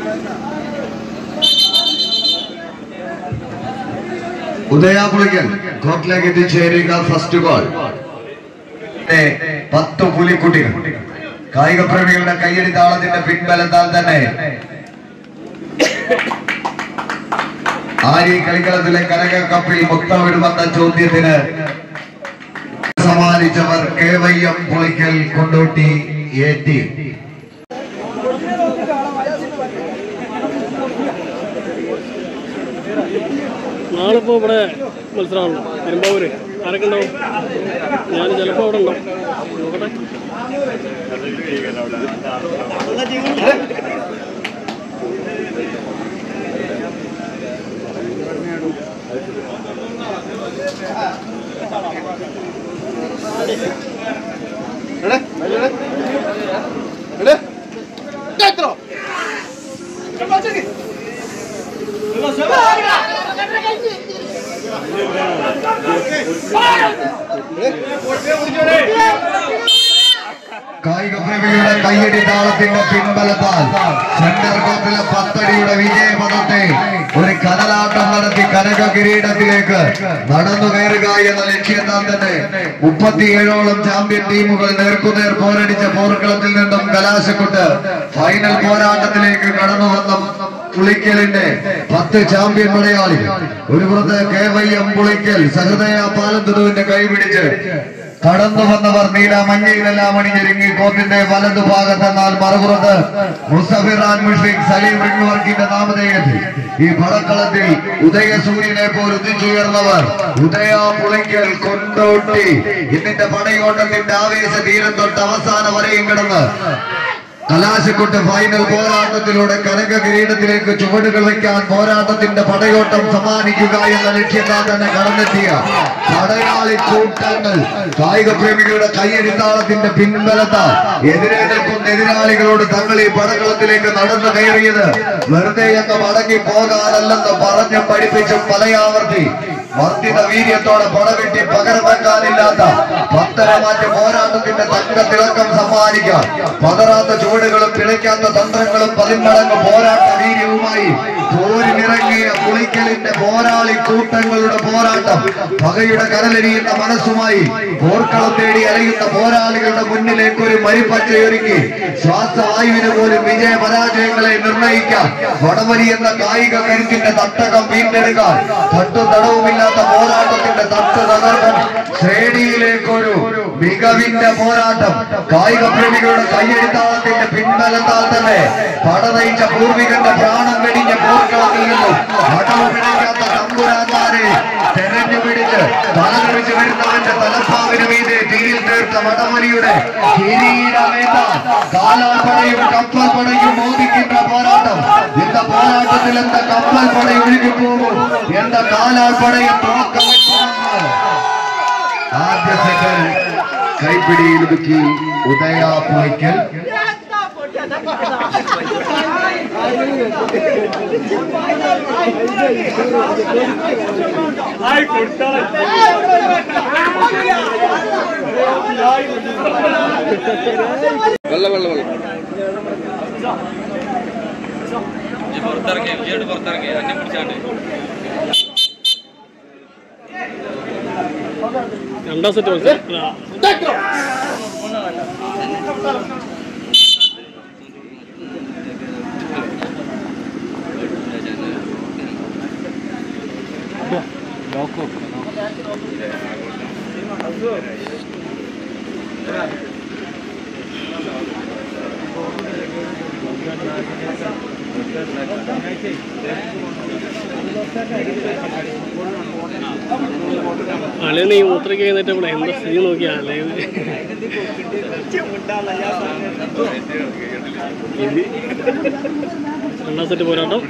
ഉദയാപുളിക്കൽ കോട്ടിലേക്ക് എത്തിച്ചേരുക first goal പിന്നെ പത്ത് പുലിക്കുട്ടികൾ കായിക പ്രേമികളുടെ കയ്യടി താളത്തിന്റെ പിൻബലത്താൽ തന്നെ ആരി കളിക്കളത്തിലെ കനക കപ്പിൽ മുത്തമിടുമെന്ന ചോദ്യത്തിന് സമ്മാനിച്ചവർ K Y M Pulikkal Kondotty A T നാളെ ഇപ്പോൾ ഇവിടെ മത്സരമാണല്ലോ പെരുമ്പാവൂര് ആരൊക്കെ ഉണ്ടാവും ഞാൻ ചിലപ്പോൾ അവിടെ ഉണ്ടാവും നോക്കട്ടെ കായിക പ്രേമികളുടെ കയ്യടി താളത്തിന്റെ പിൻബലത്താൽ സെന്റർ കോർട്ടിലെ പത്തടിയുടെ വിജയപഥത്തെ ഒരു കടലാട്ടം നടത്തി കനക കിരീടത്തിലേക്ക് നടന്നു കയറുക എന്ന ലക്ഷ്യത്താൽ തന്നെ മുപ്പത്തിയേഴോളം ചാമ്പ്യൻ ടീമുകൾ നേർക്കുനേർ പോരടിച്ച പോർക്കളത്തിൽ നിന്നും കലാശക്കൊട്ട് ഫൈനൽ പോരാട്ടത്തിലേക്ക് കടന്നു വന്ന പുളിക്കലിന്റെ പത്ത് ചാമ്പ്യൻ മലയാളി ഒരു പുറത്ത് K Y M Pulikkal Sahrudaya പാലത്തുരുവിന്റെ കൈപിടിച്ച് കടന്നു വന്നവർ നീല മഞ്ഞയിലെല്ലാം അണിഞ്ഞൊരുങ്ങി കോർട്ടിന്റെ വലതു ഭാഗത്തെന്നാൽ മറുപുറത്ത് മുസഫിറാൻ മുഷ്ഫിഖ് സലീം റിംഗ് വർക്കിന്റെ നാമധേയത്തിൽ ഈ പടക്കളത്തിൽ ഉദയസൂര്യനെ പോൽ ഉദിച്ചുയർന്നവർ ഉദയ പുളിക്കൽ കൊണ്ടോട്ടി ഇതിന്റെ പടയോട്ടത്തിന്റെ ആവേശ തീരം തൊട്ട് അവസാനം വരെയും കിടന്ന് കലാശക്കൊട്ട് ഫൈനൽ പോരാട്ടത്തിലൂടെ കനക കിരീടത്തിലേക്ക് ചുവടുകൾ വയ്ക്കാൻ പോരാട്ടത്തിന്റെ പടയോട്ടം സമ്മാനിക്കുക എന്ന ലക്ഷ്യത്താൽ തന്നെ കടന്നെത്തിയ പടയാളി കൂട്ടങ്ങൾ കായിക പ്രേമികളുടെ കയ്യടിത്താളത്തിന്റെ പിൻബലത്താൽ എതിരെ നിൽക്കുന്ന എതിരാളികളോട് തങ്ങൾ ഈ പടകളത്തിലേക്ക് നടന്നു കയറിയത് വെറുതെ എന്ന് മടങ്ങി പോകാനല്ലെന്ന് പറഞ്ഞ് പഠിപ്പിച്ചും പലയാവർത്തി വർദ്ധിത വീര്യത്തോടെ പടവെട്ടി പകരം വെക്കാനില്ലാത്ത പത്തരമാറ്റ പോരാട്ടത്തിന്റെ തങ്ക തിളക്കം സമ്മാനിക്കാൻ പതറാത്ത ചുവടുകളും പിഴയ്ക്കാത്ത തന്ത്രങ്ങളും പതിന്മടങ്ങ് പോരാട്ട വീര്യവുമായി പോരിനിറങ്ങിയ പുളിക്കലിന്റെ പോരാളി കൂട്ടങ്ങളുടെ പോരാട്ടം പകയുടെ കരലരിയുന്ന മനസ്സുമായി പോർക്കളം തേടി അലയുന്ന പോരാളികളുടെ മുന്നിലേക്ക് ഒരു മരിപ്പച്ചയൊരുക്കി ശ്വാസവായുവിന് പോലും വിജയ പരാജയങ്ങളെ നിർണയിക്കാൻ വടവലി എന്ന കായിക കരുത്തിന്റെ തട്ടകം വീണ്ടെടുക്കാൻ തട്ടു തടവുമില്ലാത്ത പോരാട്ടത്തിന്റെ തട്ട് തകർക്കാൻ ശ്രേണിയിലേക്കൊരു മികവിന്റെ പോരാട്ടം കായിക പ്രേമികളുടെ കയ്യെഴുത്താളത്തിന്റെ പിൻബലത്താൽ തന്നെ പടനയിച്ച പൂർവികന്റെ പ്രാണം വെടിഞ്ഞ പോർക്കളത്തിൽ നിന്നും അടവ് പിടിക്കാത്ത തമ്പുരാന്മാരെ തെരഞ്ഞു പിടിച്ച് തലകുറിച്ച് വരുന്നവന്റെ തലപ്പാവിന് മീതെ തീയിൽ തീർത്ത വടമലിയുടെ കിരീടമേറ്റ കാലാൾപ്പടയും കപ്പൽ പടയും മോദിക്കുന്ന പോരാട്ടം இந்த പോരാട്ടത്തിൽ എந்த കപ്പൽ പട ഒഴുകി പോകും എந்த കാലാൾപ്പടയും തോക്കം ആദ്യ സെക്കൽ കൈപ്പിടിയിൽ ഒതുക്കി ഉദയ പുളിക്കൽ പുറത്തിറങ്ങി വിജയോട് പുറത്തിറങ്ങി അന്യം പിടിച്ചാണ്ട് രണ്ടാം സെറ്റ് മത്സരം അല്ലേ നീ മൂത്രയ്ക്ക് കഴിഞ്ഞിട്ട് ഇവിടെ എന്താ സ്ഥിതി നോക്കിയാ അല്ലേ രണ്ടാം സെറ്റ് പോരാട്ടം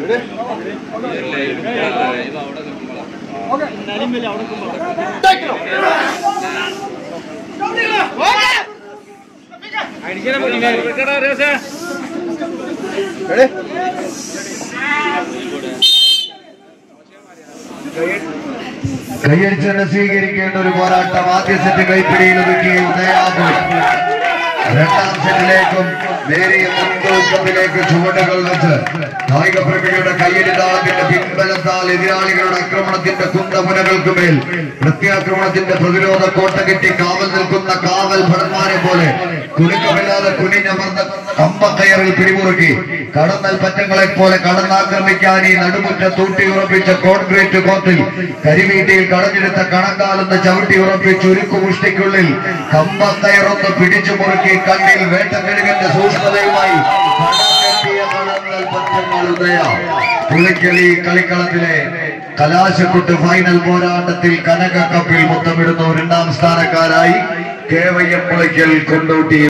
കൈയടിച്ച് തന്നെ സ്വീകരിക്കേണ്ട ഒരു പോരാട്ടം ആദ്യ സെറ്റ് കൈപ്പിടിയിൽ ഒതുക്കി ഉദയാപുരം രണ്ടാം സെറ്റിലേക്കും നേരിയ മുൻപ് മുന്നൂറ്റത്തിലേക്ക് ചുവടുകൾ വെച്ച് കായിക പ്രേമികളുടെ കയ്യടി താളത്തിന്റെ പിൻബലത്താൽ എതിരാളികളുടെ ആക്രമണത്തിന്റെ കുന്തമുനകൾക്ക് മേൽ പ്രത്യാക്രമണത്തിന്റെ പ്രതിരോധ കോട്ട കെട്ടി കാവൽ നിൽക്കുന്ന കാവൽ ഭടന്മാരെ പോലെ കുലുക്കമില്ലാതെ കുനിഞ്ഞമർന്ന കമ്പക്കയറിൽ പിടിമുറുക്കി കടന്നൽ പറ്റങ്ങളെ പോലെ കടന്നാക്രമിക്കാൻ ഈ നടുമുറ്റ തൂട്ടി ഉറപ്പിച്ച കോൺക്രീറ്റ് കോർട്ടിൽ കരിവീട്ടിയിൽ കടഞ്ഞെടുത്ത കണക്കാലെന്ന് ചവിട്ടി ഉറപ്പിച്ച് ഉരുക്കുമുഷ്ടിക്കുള്ളിൽ കമ്പക്കയറൊന്ന് പിടിച്ചു മുറുക്കി കണ്ണിൽ വേട്ടക്കിഴകന്റെ സൂക്ഷ്മതയുമായി കടകെട്ടിയ കടന്നൽ പറ്റങ്ങൾ ഉദയ പുളിക്കളി കളിക്കളത്തിലെ കലാശക്കുട്ട് ഫൈനൽ പോരാട്ടത്തിൽ കനക കപ്പിൽ മുത്തമിടുന്ന രണ്ടാം സ്ഥാനക്കാരായി K Y M Pulikkal Kondotty